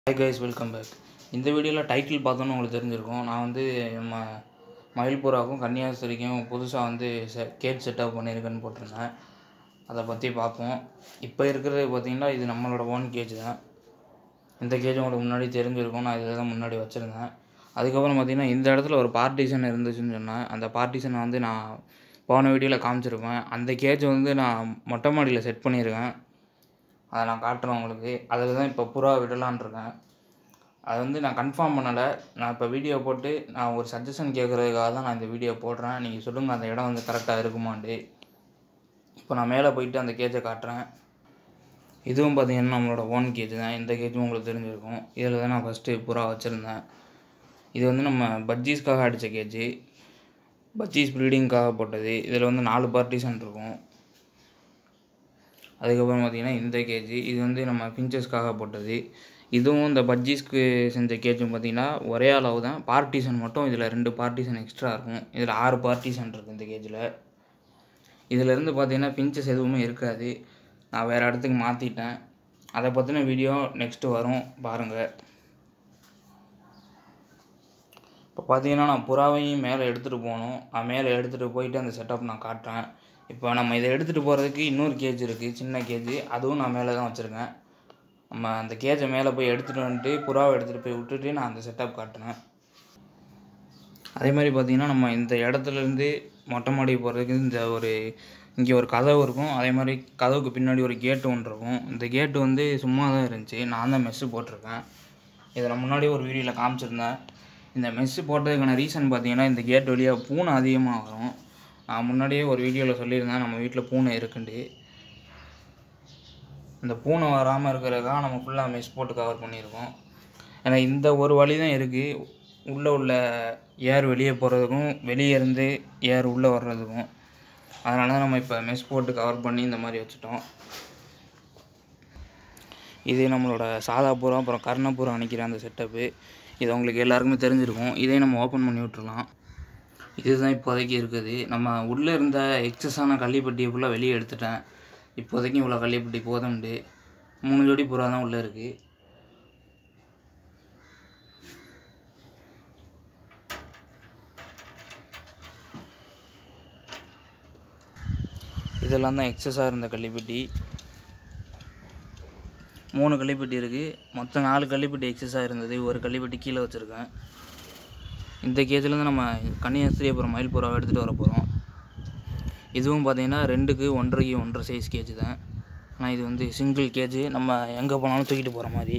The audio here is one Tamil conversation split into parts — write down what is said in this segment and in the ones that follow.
ஹாய் கைஸ் வெல்கம் பேக் இந்த வீடியோவில் டைட்டில் பார்த்தோன்னு உங்களுக்கு தெரிஞ்சிருக்கும் நான் வந்து நம்ம மயில்புறாவுக்கும் கன்னியாகுமரிக்கும் புதுசாக வந்து செ கேட் செட்டப் பண்ணியிருக்கேன்னு போட்டிருந்தேன் அதை பற்றி பார்ப்போம் இப்போ இருக்கிறது பார்த்திங்கன்னா இது நம்மளோட ஓன் கேஜ் தான் இந்த கேஜ் உங்களுக்கு முன்னாடி தெரிஞ்சிருக்கும் நான் இதில் தான் முன்னாடி வச்சுருந்தேன் அதுக்கப்புறம் பார்த்திங்கன்னா இந்த இடத்துல ஒரு பார்ட்டிஷன் இருந்துச்சுன்னு சொன்னேன் அந்த பார்ட்டிஷனை வந்து நான் போன வீடியோவில் காமிச்சிருப்பேன் அந்த கேஜ் வந்து நான் மொட்டை மாடியில் செட் பண்ணியிருக்கேன் அதை நான் காட்டுறேன் உங்களுக்கு அதில் தான் இப்போ புறா விடலான் இருக்கேன் அது வந்து நான் கன்ஃபார்ம் பண்ணலை நான் இப்போ வீடியோ போட்டு நான் ஒரு சஜஷன் கேட்குறதுக்காக தான் நான் இந்த வீடியோ போடுறேன் நீங்கள் சொல்லுங்கள் அந்த இடம் வந்து கரெக்டாக இருக்குமான்ட்டு இப்போ நான் மேலே போயிட்டு அந்த கேஜை காட்டுறேன் இதுவும் பார்த்தீங்கன்னா நம்மளோட ஓன் கேஜ் தான் இந்த கேஜும் உங்களுக்கு தெரிஞ்சிருக்கும் இதில் தான் நான் ஃபஸ்ட்டு புறா வச்சுருந்தேன் இது வந்து நம்ம பஜ்ஜீஸ்க்காக அடித்த கேஜ் பஜ்ஜீஸ் ப்ரீடிங்க்காக போட்டது இதில் வந்து நாலு பார்ட்டிஷன் இருக்கும் அதுக்கப்புறம் பார்த்திங்கன்னா இந்த கேஜி இது வந்து நம்ம பிஞ்சஸ்க்காக போட்டது இதுவும் இந்த பஜ்ஜீஸ்க்கு செஞ்ச கேஜும் பார்த்திங்கன்னா ஒரே அளவு தான் பார்ட்டிஷன் மட்டும் இதில் ரெண்டு பார்ட்டிஷன் எக்ஸ்ட்ரா இருக்கும் இதில் ஆறு பார்ட்டிஷன் இருக்குது இந்த கேஜில் இதிலேருந்து பார்த்திங்கன்னா பிஞ்சஸ் எதுவுமே இருக்காது நான் வேறு இடத்துக்கு மாற்றிட்டேன் அதை பற்றின வீடியோ நெக்ஸ்ட்டு வரும் பாருங்கள் இப்போ பார்த்தீங்கன்னா நான் புறாவையும் மேலே எடுத்துகிட்டு போகணும் நான் மேலே எடுத்துகிட்டு போயிட்டு அந்த செட்டப் நான் காட்டுறேன் இப்போ நம்ம இதை எடுத்துகிட்டு போகிறதுக்கு இன்னொரு கேஜ் இருக்குது சின்ன கேஜ் அதுவும் நான் மேலே தான் வச்சுருக்கேன் நம்ம அந்த கேஜை மேலே போய் எடுத்துகிட்டு வந்துட்டு புறாவை எடுத்துகிட்டு போய் விட்டுட்டு நான் அந்த செட்டப் காட்டுறேன் அதே மாதிரி பார்த்திங்கன்னா நம்ம இந்த இடத்துலேருந்து மொட்டை மாடி போகிறதுக்கு இந்த ஒரு இங்கே ஒரு கதவு இருக்கும் அதே மாதிரி கதவுக்கு பின்னாடி ஒரு கேட்டு ஒன்று இருக்கும் இந்த கேட்டு வந்து சும்மா தான் இருந்துச்சு நான் தான் மெஸ்ஸு போட்டிருக்கேன் இதை நான் முன்னாடி ஒரு வீடியோவில் காமிச்சிருந்தேன் இந்த மெஸ்ஸு போட்டதுக்கான ரீசன் பார்த்தீங்கன்னா இந்த கேட் வழியாக பூனை அதிகமாக வரும் நான் முன்னாடியே ஒரு வீடியோவில் சொல்லியிருந்தேன் நம்ம வீட்டில் பூனை இருக்குண்டு இந்த பூனை வராமல் இருக்கிறதுக்காக நம்ம ஃபுல்லாக மெஸ் போட்டு கவர் பண்ணியிருக்கோம் ஏன்னா இந்த ஒரு வழி தான் இருக்குது உள்ளே உள்ள ஏர் வெளியே போகிறதுக்கும் வெளியே இருந்து ஏர் உள்ளே வர்றதுக்கும் அதனால தான் நம்ம இப்போ மெஸ் போட்டு கவர் பண்ணி இந்த மாதிரி வச்சுட்டோம் இது நம்மளோட சாதா பூரம் அப்புறம் கர்ணபுரம் அணைக்கிற அந்த செட்டப்பு இது உங்களுக்கு எல்லாருக்குமே தெரிஞ்சிருக்கும் இதே நம்ம ஓப்பன் பண்ணி விட்டுறலாம் இதுதான் இப்போதைக்கு இருக்குது நம்ம உள்ளே இருந்த எக்ஸஸான கள்ளிப்பட்டியை ஃபுல்லாக வெளியே எடுத்துட்டேன் இப்போதைக்கு இவ்வளோ கள்ளிப்பட்டி போதும்ண்டு மூணு ஜோடி புறா தான் உள்ளே இருக்குது இதெல்லாம் தான் எக்ஸஸாக இருந்த கள்ளிப்பட்டி மூணு கள்ளிப்பட்டி இருக்குது மொத்தம் நாலு கள்ளிப்பட்டி எக்ஸஸாக இருந்தது ஒரு கள்ளிப்பட்டி கீழே வச்சுருக்கேன் இந்த கேஜ்லேருந்து நம்ம கன்னியாஸ்திரி அப்புறம் மயில்புறாவை எடுத்துகிட்டு வர போகிறோம் இதுவும் பார்த்திங்கன்னா ரெண்டுக்கு ஒன்றரைக்கு ஒன்றரை சைஸ் கேஜ் தான் ஆனால் இது வந்து சிங்கிள் கேஜ் நம்ம எங்கே போனாலும் தூக்கிட்டு போகிற மாதிரி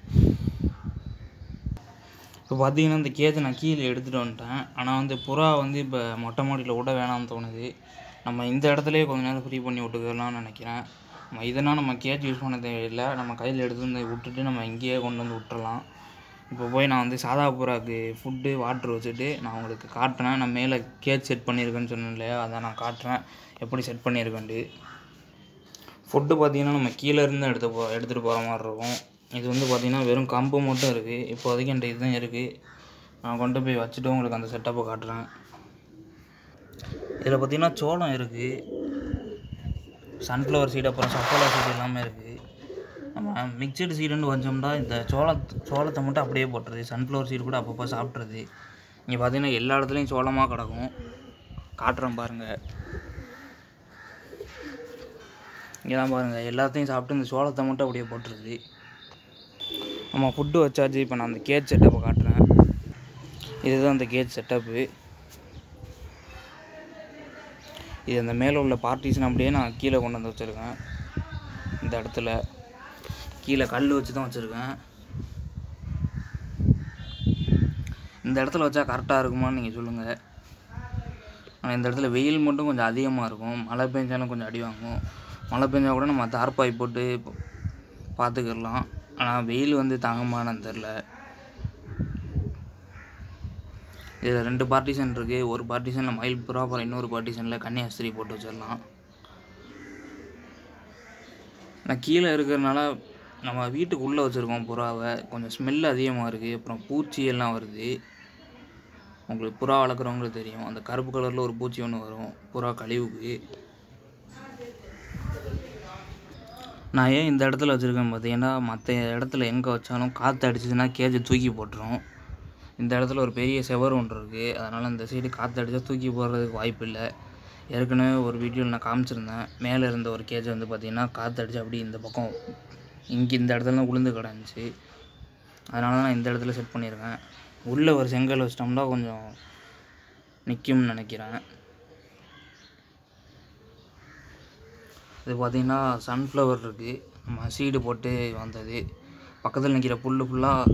இப்போ பார்த்தீங்கன்னா இந்த கேஜை நான் கீழே எடுத்துகிட்டு வந்துட்டேன் ஆனால் வந்து புறா வந்து இப்போ மொட்டை மாடியில் விட வேணாம்னு தோணுது நம்ம இந்த இடத்துலையே கொஞ்ச நேரம் ஃப்ரீ பண்ணி விட்டுக்கலாம்னு நினைக்கிறேன் நம்ம இதனால் நம்ம கேஜ் யூஸ் பண்ண தேவையில்லை நம்ம கையில் எடுத்து வந்து விட்டுட்டு நம்ம இங்கேயே கொண்டு வந்து விட்டுறலாம் இப்போ போய் நான் வந்து சாதா புறாக்கு ஃபுட்டு வாட்ரு வச்சுட்டு நான் உங்களுக்கு காட்டுறேன் நான் மேலே கேஜ் செட் பண்ணியிருக்கேன்னு சொன்னேன் இல்லையா அதை நான் காட்டுறேன் எப்படி செட் பண்ணியிருக்கேன்ட்டு ஃபுட்டு பார்த்தீங்கன்னா நம்ம கீழே இருந்து எடுத்து போ எடுத்துகிட்டு போகிற மாதிரி இருக்கும் இது வந்து பார்த்திங்கன்னா வெறும் கம்பு மட்டும் இருக்குது இப்போதைக்கு என்கிட்ட இதுதான் இருக்குது நான் கொண்டு போய் வச்சுட்டு உங்களுக்கு அந்த செட்டப்பை காட்டுறேன் இதில் பார்த்திங்கன்னா சோளம் இருக்குது சன்ஃப்ளவர் சீடு அப்புறம் சஃபோலா சீடு எல்லாமே இருக்குது நம்ம மிக்சடு சீடுன்னு வச்சோம்னா இந்த சோள சோளத்தை மட்டும் அப்படியே போட்டுருது சன்ஃப்ளவர் சீடு கூட அப்பப்போ சாப்பிட்றது இங்கே பார்த்தீங்கன்னா எல்லா இடத்துலையும் சோளமாக கிடக்கும் காட்டுறேன் பாருங்கள் இங்கே தான் பாருங்கள் எல்லாத்தையும் சாப்பிட்டு இந்த சோளத்தை மட்டும் அப்படியே போட்டுருது நம்ம ஃபுட்டு வச்சாச்சு இப்போ நான் அந்த கேஜ் செட்டப்பை காட்டுறேன் இதுதான் அந்த கேஜ் செட்டப்பு இது அந்த மேலே உள்ள பார்ட்டிஷன் அப்படியே நான் கீழே கொண்டு வந்து வச்சுருக்கேன் இந்த இடத்துல கீழே கல் வச்சு தான் வச்சுருக்கேன் இந்த இடத்துல வச்சா கரெக்டாக இருக்குமான்னு நீங்கள் சொல்லுங்கள் ஆனால் இந்த இடத்துல வெயில் மட்டும் கொஞ்சம் அதிகமாக இருக்கும் மழை பெஞ்சாலும் கொஞ்சம் அடி வாங்கும் மழை பெஞ்சா கூட நம்ம தார்பாய் போட்டு பார்த்துக்கிடலாம் ஆனால் வெயில் வந்து தாங்கமானு தெரில இதில் ரெண்டு பார்ட்டிஷன் இருக்குது ஒரு பார்ட்டிஷனில் மயில்புறா அப்புறம் இன்னொரு பார்ட்டிஷனில் கன்னியாஸ்திரி போட்டு வச்சிடலாம் நான் கீழே இருக்கிறனால நம்ம வீட்டுக்குள்ளே வச்சுருக்கோம் புறாவை கொஞ்சம் ஸ்மெல் அதிகமாக இருக்குது அப்புறம் பூச்சி எல்லாம் வருது உங்களுக்கு புறா வளர்க்குறவங்களுக்கு தெரியும் அந்த கருப்பு கலரில் ஒரு பூச்சி ஒன்று வரும் புறா கழிவுக்கு நான் ஏன் இந்த இடத்துல வச்சுருக்கேன் பார்த்தீங்கன்னா மற்ற இடத்துல எங்கே வச்சாலும் காற்று அடிச்சிச்சுன்னா கேஜை தூக்கி போட்டுரும் இந்த இடத்துல ஒரு பெரிய செவர் ஒன்று இருக்குது அதனால் இந்த சைடு காற்று அடித்தா தூக்கி போடுறதுக்கு வாய்ப்பு இல்லை ஏற்கனவே ஒரு வீடியோவில் நான் காமிச்சிருந்தேன் மேலே இருந்த ஒரு கேஜ் வந்து பார்த்திங்கன்னா காற்று அடிச்சு அப்படி இந்த பக்கம் இங்கே இந்த இடத்துல உளுந்து கிடந்துச்சு அதனால தான் நான் இந்த இடத்துல செட் பண்ணியிருக்கேன் உள்ளே ஒரு செங்கல் வச்சிட்டோம்னா கொஞ்சம் நிற்கும்னு நினைக்கிறேன் இது பார்த்திங்கன்னா சன்ஃப்ளவர் இருக்குது நம்ம சீடு போட்டு வந்தது பக்கத்தில் நிற்கிற புல் ஃபுல்லாக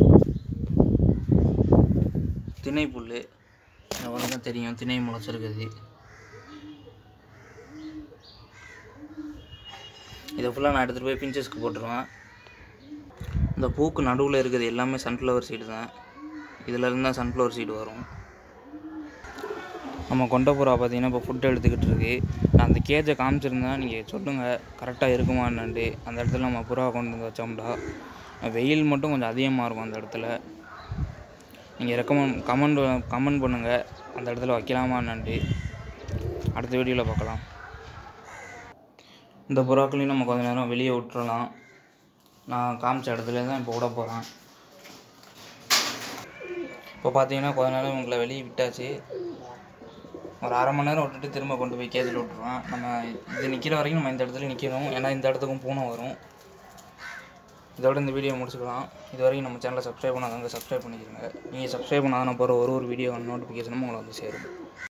திணை புல் தான் தெரியும் திணை முளைச்சிருக்குது இதை ஃபுல்லாக நான் எடுத்துகிட்டு போய் பிஞ்சஸ்க்கு போட்டுருவேன் இந்த பூக்கு நடுவில் இருக்குது எல்லாமே சன்ஃப்ளவர் சீடு தான் இதில் தான் சன்ஃப்ளவர் சீடு வரும் நம்ம கொண்ட புறா பார்த்தீங்கன்னா இப்போ ஃபுட் எடுத்துக்கிட்டு இருக்கு நான் அந்த கேஜை காமிச்சிருந்தேன் நீங்கள் சொல்லுங்கள் கரெக்டாக இருக்குமா என்னன்ட்டு அந்த இடத்துல நம்ம புறா கொண்டு வந்து வச்சோம்டா வெயில் மட்டும் கொஞ்சம் அதிகமாக இருக்கும் அந்த இடத்துல நீங்கள் ரெக்கமெண்ட் கமெண்ட் கமெண்ட் பண்ணுங்கள் அந்த இடத்துல வைக்கலாமா என்னன்ட்டு அடுத்த வீடியோவில் பார்க்கலாம் இந்த புறாக்களையும் நம்ம கொஞ்ச நேரம் வெளியே விட்டுறலாம் நான் காமிச்ச இடத்துல தான் இப்போ விட போகிறேன் இப்போ பார்த்தீங்கன்னா கொஞ்ச நேரம் உங்களை வெளியே விட்டாச்சு ஒரு அரை மணி நேரம் விட்டுட்டு திரும்ப கொண்டு போய் கேஜில் விட்ருவேன் நம்ம இது நிற்கிற வரைக்கும் நம்ம இந்த இடத்துல நிற்கணும் ஏன்னா இந்த இடத்துக்கும் பூனை வரும் இதோட இந்த வீடியோ முடிச்சுக்கலாம் இது வரைக்கும் நம்ம சேனலை சப்ஸ்கிரைப் பண்ணாதவங்க சப்ஸ்கிரைப் பண்ணிக்கிறங்க நீங்கள் சப்ஸ்கிரைப் பண்ணாதான் நான் போகிற ஒரு ஒரு வீடியோ நோட்டிஃபிகேஷனும் உங்களை வந்து சேரும்